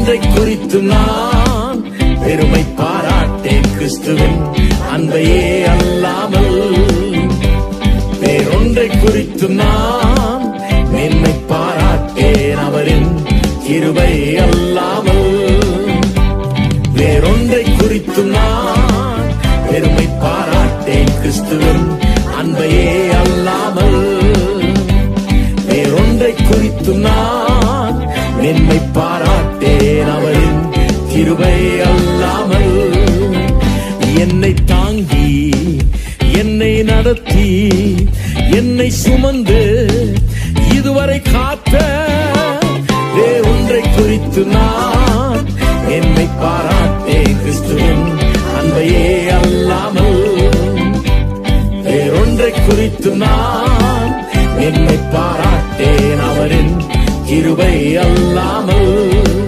வேறொன்றை குறித்து நான் பெருமை பாராட்டேன் கிறிஸ்துவின் அன்பையே அல்லாமல் வேறொன்றை குறித்து நான் மேன்மை பாராட்டேன் அவரின் கிருபை அல்லாமல் வேறொன்றை குறித்து நான் பெருமை பாராட்டேன் கிறிஸ்துவின் அன்பையே அல்லாமல் வேறொன்றை குறித்து நான் மென்மை பாராட்டேன் அவரின் கிருபை அல்லாமல் என்னை தாங்கி என்னை நடத்தி என்னை சுமந்து இதுவரை காத்த வேறொன்றை குறித்து நான் என்னை பாராட்டேன் கிறிஸ்துவின் அன்பையே அல்லாமல் வேறொன்றை குறித்து நான் என்னை பாராட்டேன் அவரின் கிருபை அல்லாமல்